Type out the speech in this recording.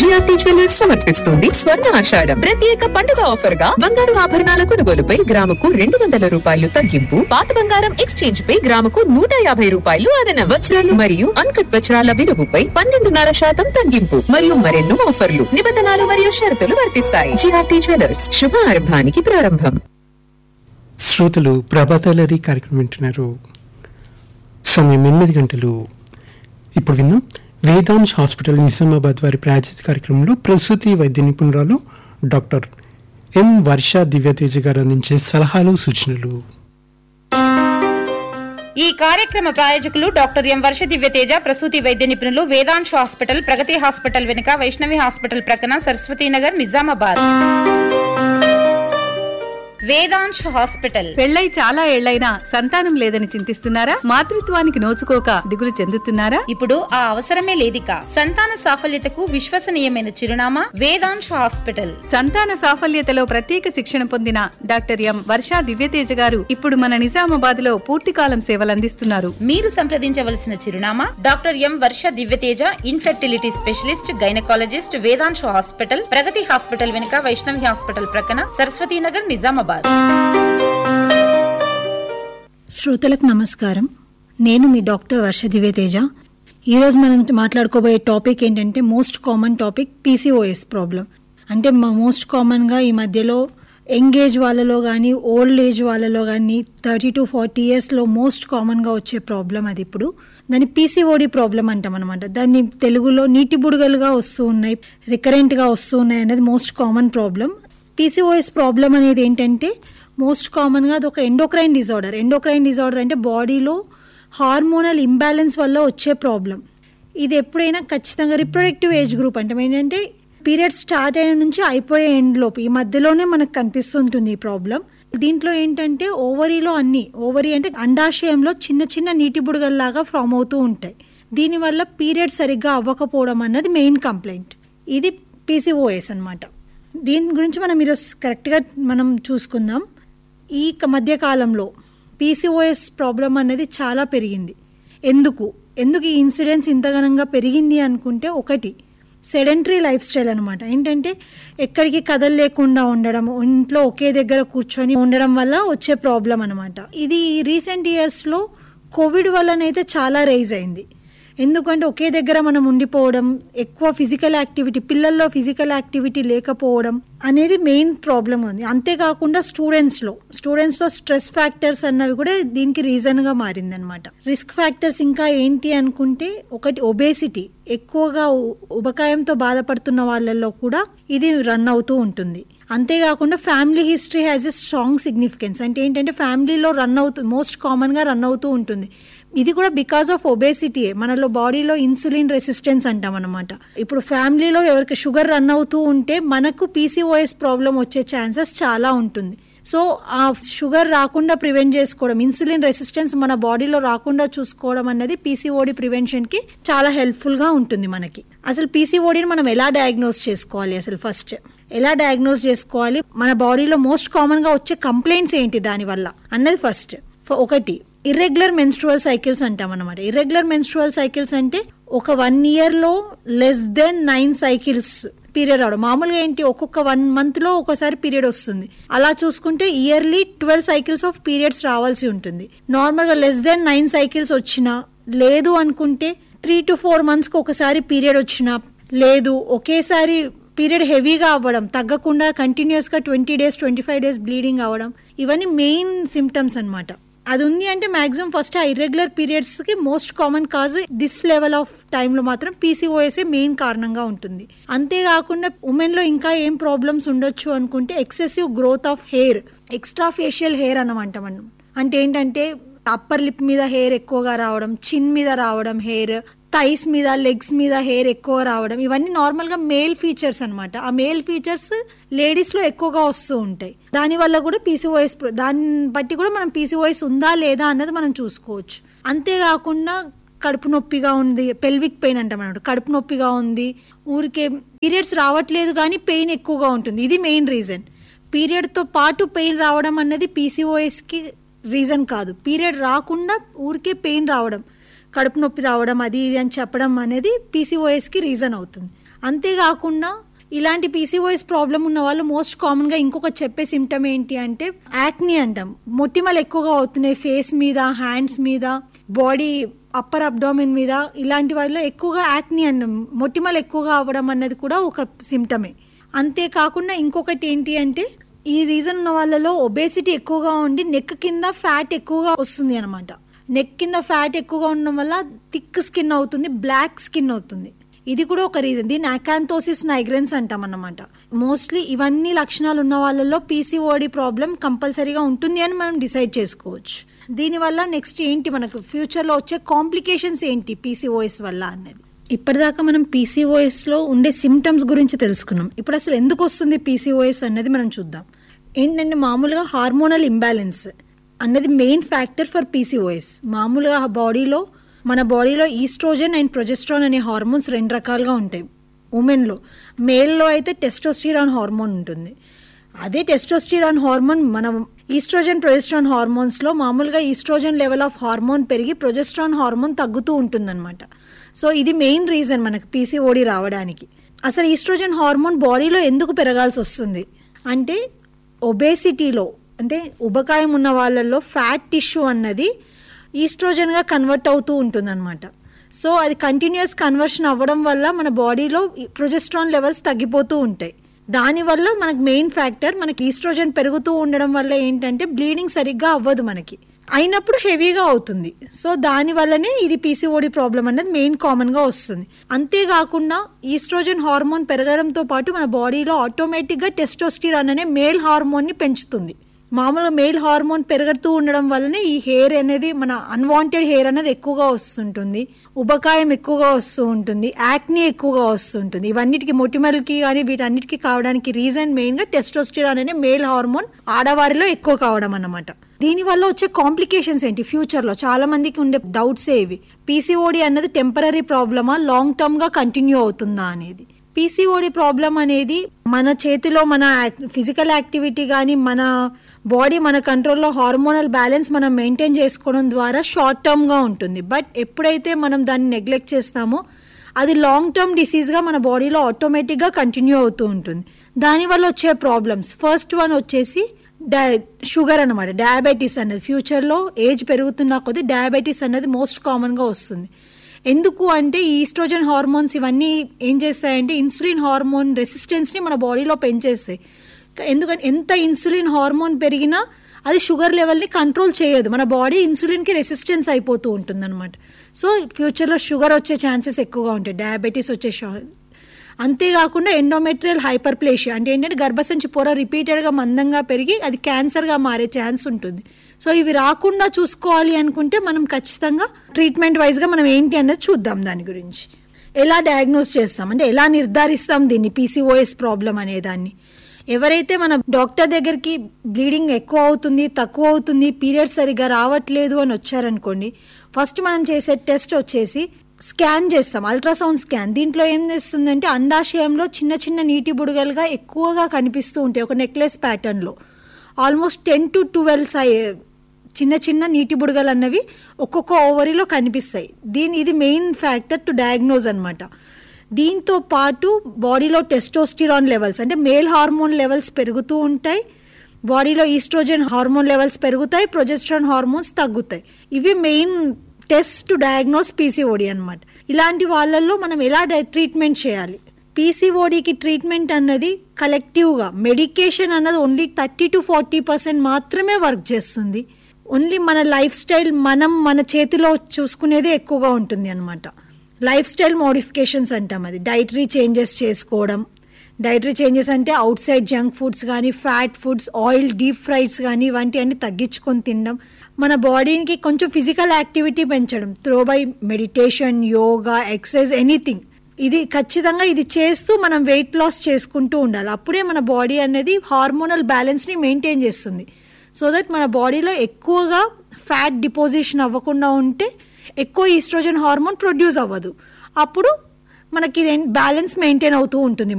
GRT jewellers సమర్పిస్తుంది స్వర్ణ ఆషాఢం ప్రత్యేక పండుగ ఆఫర్ గా బంగారు ఆభరణాల కొనుగోలుపై గ్రాముకు రెండు వందల రూపాయలు తగ్గింపు పాత బంగారం ఎక్స్చేంజ్ పై గ్రాముకు నూట యాభై రూపాయలు అదన వజ్రాలు మరియు అన్కట్ వజ్రాల విలువపై పన్నెండున్నర శాతం తగ్గింపు మరియు మరెన్నో ఆఫర్లు నిబంధనలు మరియు షరతులు వర్తిస్తాయి జిఆర్టీ జ్యువెలర్స్ శుభారంభానికి ప్రారంభం శ్రోతలు ప్రభాతాలరి కార్యక్రమం వింటున్నారు సమయం ఎనిమిది గంటలు ఇప్పుడు విందాం వేదాంశ్ హాస్పిటల్ నిజామాబాద్ వారి ప్రాయోజిత కార్యక్రమంలో ప్రసూతి వైద్య నిపుణురాలు డాక్టర్ ఎం వర్ష దివ్యతేజ గారు అందించే సలహాలు సూచనలు ఈ కార్యక్రమ ప్రాయోజకులు డాక్టర్ ఎం వర్ష దివ్యతేజ ప్రసూతి వైద్య నిపుణులు వేదాంశ్ హాస్పిటల్ ప్రగతి హాస్పిటల్ వెనుక వైష్ణవి హాస్పిటల్ ప్రక్కన సరస్వతీనగర్ నిజామాబాద్ వేదాంశ్ హాస్పిటల్ పెళ్ళై చాలా ఏళ్లైనా సంతానం లేదని చింతిస్తున్నారా మాతృత్వానికి నోచుకోక దిగులు చెందుతున్నారా ఇప్పుడు ఆ అవసరమే లేదిక సంతాన సాఫల్యతకు విశ్వసనీయమైన చిరునామా వేదాంశ్ హాస్పిటల్ సంతాన సాఫల్యతలో ప్రత్యేక శిక్షణ పొందిన డాక్టర్ ఎం వర్షా దివ్యతేజ గారు ఇప్పుడు మన నిజామాబాద్ లో పూర్తికాలం సేవలు అందిస్తున్నారు మీరు సంప్రదించవలసిన చిరునామా doctor M Varsha Divyateja infertility specialist gynaecologist Vedamshu hospital Pragathi hospital వెనుక వైష్ణవి హాస్పిటల్ ప్రక్కన సరస్వతీనగర్ నిజామాబాద్ శ్రోతలకు నమస్కారం నేను మీ డాక్టర్ వర్ష దివ్యతేజ ఈరోజు మనం మాట్లాడుకోబోయే టాపిక్ ఏంటంటే most common topic PCOS problem అంటే మోస్ట్ కామన్గా ఈ మధ్యలో యంగ్ ఏజ్ వాళ్ళలో కానీ ఓల్డ్ ఏజ్ వాళ్ళలో కానీ థర్టీ టు ఫార్టీ ఇయర్స్లో మోస్ట్ కామన్గా వచ్చే ప్రాబ్లం అది ఇప్పుడు దాన్ని పీసీఓడి ప్రాబ్లం అంటాం అనమాట దాన్ని తెలుగులో నీటి బుడగలుగా వస్తూ ఉన్నాయి రికరెంట్గా వస్తూ ఉన్నాయి అనేది most common problem PCOS problem అనేది ఏంటంటే మోస్ట్ కామన్గా అది ఒక ఎండోక్రైన్ డిజార్డర్ ఎండోక్రైన్ డిజార్డర్ అంటే బాడీలో హార్మోనల్ ఇంబ్యాలెన్స్ వల్ల వచ్చే ప్రాబ్లం ఇది ఎప్పుడైనా ఖచ్చితంగా రిప్రొడక్టివ్ ఏజ్ గ్రూప్ అంటే ఏంటంటే పీరియడ్ స్టార్ట్ అయిన నుంచి అయిపోయే ఎండ్ లోపు ఈ మధ్యలోనే మనకు కనిపిస్తుంటుంది ఈ ప్రాబ్లం దీంట్లో ఏంటంటే ఓవరీలో అన్ని ఓవరీ అంటే అండాశయంలో చిన్న చిన్న నీటి బుడగల్లాగా ఫామ్ అవుతూ ఉంటాయి దీనివల్ల పీరియడ్ సరిగ్గా అవ్వకపోవడం అన్నది మెయిన్ కంప్లైంట్ ఇది పీసీఓఎస్ అన్నమాట దీని గురించి మనం ఈరోజు కరెక్ట్గా మనం చూసుకుందాం ఈ క- మధ్య కాలంలో పీసీఓఎస్ ప్రాబ్లం అనేది చాలా పెరిగింది ఎందుకు ఎందుకు ఈ ఇన్సిడెన్స్ ఇంతగనంగా పెరిగింది అనుకుంటే ఒకటి సెడెంటరీ లైఫ్ స్టైల్ అనమాట ఏంటంటే ఎక్కడికి కదలలేకుండా ఉండడం ఇంట్లో ఒకే దగ్గర కూర్చొని ఉండడం వల్ల వచ్చే ప్రాబ్లం అనమాట ఇది రీసెంట్ ఇయర్స్లో కోవిడ్ వల్లనైతే చాలా రైజ్ అయింది ఎందుకంటే ఒకే దగ్గర మనం ఉండిపోవడం ఎక్కువ ఫిజికల్ యాక్టివిటీ పిల్లల్లో ఫిజికల్ యాక్టివిటీ లేకపోవడం అనేది మెయిన్ ప్రాబ్లం ఉంది అంతేకాకుండా స్టూడెంట్స్లో స్టూడెంట్స్లో స్ట్రెస్ ఫ్యాక్టర్స్ అన్నవి కూడా దీనికి రీజన్గా మారిందనమాట రిస్క్ ఫ్యాక్టర్స్ ఇంకా ఏంటి అనుకుంటే ఒకటి ఒబేసిటీ ఎక్కువగా ఉ- ఉబకాయంతో బాధపడుతున్న వాళ్ళల్లో కూడా ఇది రన్ అవుతూ ఉంటుంది అంతేకాకుండా family history has a strong significance అంటే ఏంటంటే ఫ్యామిలీలో రన్ అవుతూ మోస్ట్ కామన్గా రన్ అవుతూ ఉంటుంది ఇది కూడా బికాస్ ఆఫ్ ఒబేసిటీ మనలో బాడీలో ఇన్సులిన్ రెసిస్టెన్స్ అంటాం అనమాట ఇప్పుడు ఫ్యామిలీలో ఎవరికి షుగర్ రన్ అవుతూ ఉంటే మనకు పీసీఓఎస్ ప్రాబ్లం వచ్చే ఛాన్సెస్ చాలా ఉంటుంది సో ఆ షుగర్ రాకుండా ప్రివెంట్ చేసుకోవడం ఇన్సులిన్ రెసిస్టెన్స్ మన బాడీలో రాకుండా చూసుకోవడం అన్నది పీసీఓడి ప్రివెన్షన్కి చాలా హెల్ప్ఫుల్గా ఉంటుంది మనకి అసలు పీసీఓడిని మనం ఎలా డయాగ్నోస్ చేసుకోవాలి అసలు ఫస్ట్ ఎలా డయాగ్నోస్ చేసుకోవాలి మన బాడీలో మోస్ట్ కామన్గా వచ్చే కంప్లైంట్స్ ఏంటి దానివల్ల అన్నది ఫస్ట్ ఒకటి ఇర్రెగ్యులర్ మెన్స్ట్రువల్ సైకిల్స్ అంటాం అనమాట ఇర్రెగ్యులర్ మెన్స్ట్రువల్ సైకిల్స్ అంటే ఒక వన్ ఇయర్లో less than nine cycles period రావడం మామూలుగా ఏంటి ఒక్కొక్క వన్ మంత్లో ఒకసారి పీరియడ్ వస్తుంది అలా చూసుకుంటే yearly twelve cycles of periods రావాల్సి ఉంటుంది నార్మల్గా లెస్ దెన్ నైన్ సైకిల్స్ వచ్చినా లేదు అనుకుంటే త్రీ టు ఫోర్ మంత్స్కి ఒకసారి పీరియడ్ వచ్చినా లేదు ఒకేసారి పీరియడ్ హెవీగా అవ్వడం తగ్గకుండా కంటిన్యూస్గా twenty days twenty five days bleeding అవ్వడం ఇవన్నీ మెయిన్ సిమ్టమ్స్ అన్నమాట అది ఉంది అంటే మాక్సిమం ఫస్ట్ ఆ ఇర్రెగ్యులర్ పీరియడ్స్కి most common cause this level of టైంలో మాత్రం పీసీఓఎస్ఏ మెయిన్ కారణంగా ఉంటుంది అంతేకాకుండా ఉమెన్లో ఇంకా ఏం ప్రాబ్లమ్స్ ఉండొచ్చు అనుకుంటే excessive growth of hair extra facial hair అనమాట మనం అంటే ఏంటంటే అప్పర్ లిప్ మీద హెయిర్ ఎక్కువగా రావడం చిన్ మీద రావడం హెయిర్ థైస్ మీద లెగ్స్ మీద హెయిర్ ఎక్కువ రావడం ఇవన్నీ నార్మల్గా మేల్ ఫీచర్స్ అన్నమాట ఆ మేల్ ఫీచర్స్ లేడీస్లో ఎక్కువగా వస్తూ ఉంటాయి దానివల్ల కూడా పీసీఓఎస్ దాన్ని బట్టి కూడా మనం పీసీఓఎస్ ఉందా లేదా అన్నది మనం చూసుకోవచ్చు అంతేకాకుండా కడుపు నొప్పిగా ఉంది పెల్విక్ పెయిన్ అంటాం అన్నమాట కడుపు నొప్పిగా ఉంది ఊరికే పీరియడ్స్ రావట్లేదు కానీ పెయిన్ ఎక్కువగా ఉంటుంది ఇది మెయిన్ రీజన్ పీరియడ్తో పాటు పెయిన్ రావడం అన్నది పీసీఓఎస్కి రీజన్ కాదు పీరియడ్ రాకుండా ఊరికే పెయిన్ రావడం కడుపు నొప్పి రావడం అది ఇది అని చెప్పడం అనేది పీసీఓఎస్కి రీజన్ అవుతుంది అంతేకాకుండా ఇలాంటి పీసీఓఎస్ ప్రాబ్లం ఉన్న వాళ్ళు మోస్ట్ కామన్గా ఇంకొక చెప్పే సిమ్టమ్ ఏంటి అంటే యాక్ని అంటాం మొటిమలు ఎక్కువగా అవుతున్నాయి ఫేస్ మీద హ్యాండ్స్ మీద బాడీ అప్పర్ అబ్డామిన్ మీద ఇలాంటి వాళ్ళలో ఎక్కువగా యాక్ని అంటాం మొటిమలు ఎక్కువగా అవ్వడం అన్నది కూడా ఒక సిమ్టమే అంతేకాకుండా ఇంకొకటి ఏంటి అంటే ఈ రీజన్ ఉన్న వాళ్ళలో ఒబేసిటీ ఎక్కువగా ఉండి నెక్ కింద ఫ్యాట్ ఎక్కువగా వస్తుంది అనమాట నెక్ కింద ఫ్యాట్ ఎక్కువగా ఉండడం వల్ల థిక్ స్కిన్ అవుతుంది బ్లాక్ స్కిన్ అవుతుంది ఇది కూడా ఒక రీజన్ దీన్ని అకాంతోసిస్ నైగ్రెన్స్ అంటాం అన్నమాట మోస్ట్లీ ఇవన్నీ లక్షణాలు ఉన్న వాళ్ళలో పీసీఓడి ప్రాబ్లం కంపల్సరీగా ఉంటుంది అని మనం డిసైడ్ చేసుకోవచ్చు దీనివల్ల నెక్స్ట్ ఏంటి మనకు ఫ్యూచర్లో వచ్చే కాంప్లికేషన్స్ ఏంటి పీసీఓఎస్ వల్ల అనేది ఇప్పటిదాకా మనం పీసీఓఎస్లో ఉండే సిమ్టమ్స్ గురించి తెలుసుకున్నాం ఇప్పుడు అసలు ఎందుకు వస్తుంది పీసీఓఎస్ అన్నది మనం చూద్దాం ఏంటంటే మామూలుగా హార్మోనల్ ఇంబ్యాలెన్స్ అన్నది మెయిన్ ఫ్యాక్టర్ ఫర్ పీసీఓఎస్ మామూలుగా బాడీలో మన బాడీలో ఈస్ట్రోజన్ అండ్ ప్రొజెస్ట్రాన్ అనే హార్మోన్స్ రెండు రకాలుగా ఉంటాయి ఉమెన్లో మేల్లో అయితే టెస్టోస్టిరాన్ హార్మోన్ ఉంటుంది అదే టెస్టోస్టిరాన్ హార్మోన్ మనం ఈస్ట్రోజన్ ప్రొజెస్ట్రాన్ హార్మోన్స్లో మామూలుగా ఈస్ట్రోజన్ లెవెల్ ఆఫ్ హార్మోన్ పెరిగి ప్రొజెస్ట్రాన్ హార్మోన్ తగ్గుతూ ఉంటుందన్నమాట సో ఇది మెయిన్ రీజన్ మనకు పీసీఓడి రావడానికి అసలు ఈస్ట్రోజన్ హార్మోన్ బాడీలో ఎందుకు పెరగాల్సి వస్తుంది అంటే ఒబేసిటీలో అంటే ఉబకాయం ఉన్న వాళ్ళల్లో ఫ్యాట్ టిష్యూ అన్నది ఈస్ట్రోజన్గా కన్వర్ట్ అవుతూ ఉంటుందన్నమాట సో అది కంటిన్యూస్ కన్వర్షన్ అవ్వడం వల్ల మన బాడీలో ప్రొజెస్ట్రాన్ లెవెల్స్ తగ్గిపోతూ ఉంటాయి దానివల్ల మనకు మెయిన్ ఫ్యాక్టర్ మనకి ఈస్ట్రోజన్ పెరుగుతూ ఉండడం వల్ల ఏంటంటే బ్లీడింగ్ సరిగ్గా అవ్వదు మనకి అయినప్పుడు హెవీగా అవుతుంది సో దాని వల్లనే ఇది పీసీఓడి ప్రాబ్లం అనేది మెయిన్ కామన్గా వస్తుంది అంతేకాకుండా ఈస్ట్రోజన్ హార్మోన్ పెరగడంతో పాటు మన బాడీలో ఆటోమేటిక్గా టెస్టోస్టిరాన్ అనే మేల్ హార్మోన్ని పెంచుతుంది మామూలుగా మేల్ హార్మోన్ పెరుగుతూ ఉండడం వల్లనే ఈ హెయిర్ అనేది మన అన్వాంటెడ్ హెయిర్ అనేది ఎక్కువగా వస్తుంటుంది ఉబకాయం ఎక్కువగా వస్తూ ఉంటుంది యాక్ని ఎక్కువగా వస్తుంటుంది ఇవన్నిటికి మొటిమలకి కానీ వీటన్నిటికీ కావడానికి రీజన్ మెయిన్గా టెస్టోస్టిరాన్ అనే మేల్ హార్మోన్ ఆడవారిలో ఎక్కువ కావడం అన్నమాట దీనివల్ల వచ్చే కాంప్లికేషన్స్ ఏంటి ఫ్యూచర్లో చాలా మందికి ఉండే డౌట్స్ ఇవి పీసీఓడి అన్నది టెంపరీ ప్రాబ్లమా లాంగ్ టర్మ్గా కంటిన్యూ అవుతుందా అనేది పీసీఓడి ప్రాబ్లం అనేది మన చేతిలో మన ఫిజికల్ యాక్టివిటీ కానీ మన బాడీ మన కంట్రోల్లో హార్మోనల్ బ్యాలెన్స్ మనం మెయింటైన్ చేసుకోవడం ద్వారా షార్ట్ టర్మ్గా ఉంటుంది బట్ ఎప్పుడైతే మనం దాన్ని నెగ్లెక్ట్ చేస్తామో అది లాంగ్ టర్మ్ డిసీజ్గా మన బాడీలో ఆటోమేటిక్గా కంటిన్యూ అవుతూ ఉంటుంది దానివల్ల వచ్చే ప్రాబ్లమ్స్ ఫస్ట్ వన్ వచ్చేసి డై షుగర్ అనమాట డయాబెటీస్ అనేది ఫ్యూచర్లో ఏజ్ పెరుగుతున్న కొద్దీ డయాబెటీస్ అనేది మోస్ట్ కామన్గా వస్తుంది ఎందుకు అంటే ఈ ఈస్ట్రోజన్ హార్మోన్స్ ఇవన్నీ ఏం చేస్తాయంటే ఇన్సులిన్ హార్మోన్ రెసిస్టెన్స్ని మన బాడీలో పెంచేస్తాయి ఎందుకంటే ఎంత ఇన్సులిన్ హార్మోన్ పెరిగినా అది షుగర్ లెవెల్ని కంట్రోల్ చేయదు మన బాడీ ఇన్సులిన్కి రెసిస్టెన్స్ అయిపోతూ ఉంటుందన్నమాట సో ఫ్యూచర్లో షుగర్ వచ్చే ఛాన్సెస్ ఎక్కువగా ఉంటాయి డయాబెటీస్ వచ్చే అంతేకాకుండా ఎండోమెట్రియల్ హైపర్ప్లేషియా అంటే ఏంటంటే గర్భసంచి పొర రిపీటెడ్గా మందంగా పెరిగి అది క్యాన్సర్గా మారే ఛాన్స్ ఉంటుంది సో ఇవి రాకుండా చూసుకోవాలి అనుకుంటే మనం ఖచ్చితంగా ట్రీట్మెంట్ వైజ్గా మనం ఏంటి అన్నది చూద్దాం దాని గురించి ఎలా డయాగ్నోస్ చేస్తాం అంటే ఎలా నిర్ధారిస్తాం దీన్ని పీసీఓఎస్ ప్రాబ్లం అనే దాన్ని ఎవరైతే మన డాక్టర్ దగ్గరికి బ్లీడింగ్ ఎక్కువ అవుతుంది తక్కువ అవుతుంది పీరియడ్ సరిగా రావట్లేదు అని వచ్చారనుకోండి ఫస్ట్ మనం చేసే టెస్ట్ వచ్చేసి స్కాన్ చేస్తాం అల్ట్రాసౌండ్ స్కాన్ దీంట్లో ఏం చేస్తుందంటే అండాశయంలో చిన్న చిన్న నీటి బుడగలుగా ఎక్కువగా కనిపిస్తూ ఉంటాయి ఒక నెక్లెస్ ప్యాటర్న్లో ఆల్మోస్ట్ టెన్ టు ట్వెల్వ్ సై చిన్న చిన్న నీటి బుడగలు అన్నవి ఒక్కొక్క ఓవరీలో కనిపిస్తాయి దీని ఇది మెయిన్ ఫ్యాక్టర్ టు డయాగ్నోజ్ అనమాట దీంతో పాటు బాడీలో టెస్టోస్టిరాన్ లెవెల్స్ అంటే మేల్ హార్మోన్ లెవెల్స్ పెరుగుతూ ఉంటాయి బాడీలో ఈస్ట్రోజన్ హార్మోన్ లెవెల్స్ పెరుగుతాయి ప్రొజెస్ట్రాన్ హార్మోన్స్ తగ్గుతాయి ఇవి main test to diagnose PCOD అనమాట ఇలాంటి వాళ్ళల్లో మనం ఎలా ట్రీట్మెంట్ చేయాలి పీసీఓడికి ట్రీట్మెంట్ అన్నది కలెక్టివ్గా మెడికేషన్ అన్నది only thirty to forty percent మాత్రమే వర్క్ చేస్తుంది ఓన్లీ మన లైఫ్ స్టైల్ మనం మన చేతిలో చూసుకునేదే ఎక్కువగా ఉంటుంది అనమాట లైఫ్ స్టైల్ మోడిఫికేషన్స్ అంటాం అది డైటరీ చేంజెస్ చేసుకోవడం డైటరీ చేంజెస్ అంటే అవుట్ సైడ్ జంక్ ఫుడ్స్ కానీ fat foods oil deep fries కానీ ఇవంటి అన్ని తగ్గించుకొని తినడం మన బాడీకి కొంచెం ఫిజికల్ యాక్టివిటీ పెంచడం through by meditation yoga exercise anything ఇది ఖచ్చితంగా ఇది చేస్తూ మనం వెయిట్ లాస్ చేసుకుంటూ ఉండాలి అప్పుడే మన బాడీ అనేది హార్మోనల్ బ్యాలెన్స్ని మెయింటైన్ చేస్తుంది సో దట్ మన బాడీలో ఎక్కువగా ఫ్యాట్ డిపోజిషన్ అవ్వకుండా ఉంటే ఎక్కువ ఈస్ట్రోజన్ హార్మోన్ ప్రొడ్యూస్ అవ్వదు అప్పుడు మనకి బ్యాలెన్స్ మెయింటైన్ అవుతూ ఉంటుంది